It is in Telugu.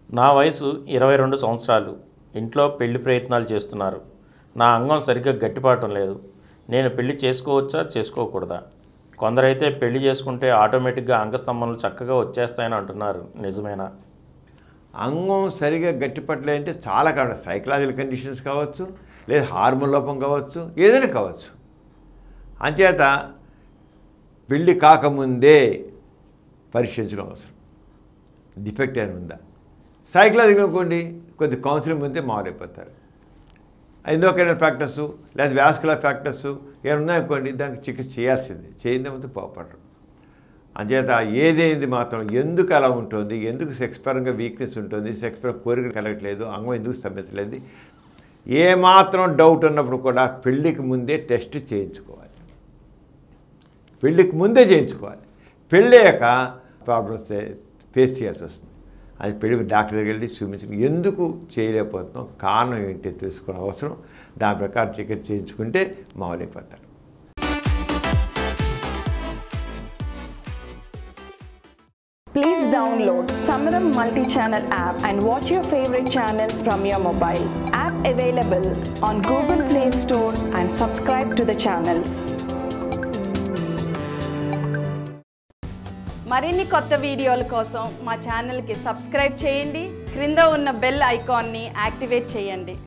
నా వయసు ఇరవై రెండు సంవత్సరాలు ఇంట్లో పెళ్లి ప్రయత్నాలు చేస్తున్నారు నా అంగం సరిగ్గా గట్టిపడటం లేదు నేను పెళ్లి చేసుకోవచ్చా చేసుకోకూడదా కొందరైతే పెళ్లి చేసుకుంటే ఆటోమేటిక్గా అంగస్తంభనలు చక్కగా వచ్చేస్తాయని అంటున్నారు నిజమేనా అంగం సరిగా గట్టిపట్లే అంటే చాలా కారణం సైకలాజికల్ కండిషన్స్ కావచ్చు లేదా హార్మోన్ లోపం కావచ్చు ఏదైనా కావచ్చు అంచేత పెళ్ళి కాకముందే పరీక్షించడం అవసరం డిఫెక్ట్ అని ఉందా సైకలాజికల్ అనుకోండి కొద్ది కౌన్సిలింగ్ పొందితే మారైపోతారు ఎందోకైనా ఫ్యాక్టర్స్ లేదా వ్యాస్కులర్ ఫ్యాక్టర్స్ ఏమైనా ఉన్నాయనుకోండి దానికి చికిత్స చేయాల్సిందే చేయిందే పోపడరు అంచేత ఏదేది మాత్రం ఎందుకు అలా ఉంటుంది ఎందుకు సెక్స్ పరంగా వీక్నెస్ ఉంటుంది సెక్స్ పరంగా కోరిక కలగట్లేదు అంగం ఎందుకు స్తంభించలేదు ఏ మాత్రం డౌట్ ఉన్నప్పుడు కూడా పెళ్ళికి ముందే టెస్ట్ చేయించుకోవాలి పెళ్ళికి ముందే చేయించుకోవాలి పెళ్ళయ్యాక ప్రాబ్లమ్స్ ఫేస్ చేయాల్సి వస్తుంది అది పెళ్లి డాక్టర్ దగ్గరికి వెళ్ళి చూపించి ఎందుకు చేయలేకపోతున్నాం కారణం ఏంటి తెలుసుకోవడం అవసరం దాని ప్రకారం చికిత్స చేయించుకుంటే మామూలైపోతారు Please download Samaram multi-channel app and watch your favorite channels from your mobile. App available on Google Play Store and subscribe to the channels. మరిన్ని కొత్త వీడియోల కోసం మా ఛానల్కి సబ్స్క్రైబ్ చేయండి క్రింద ఉన్న బెల్ ఐకాన్ని యాక్టివేట్ చేయండి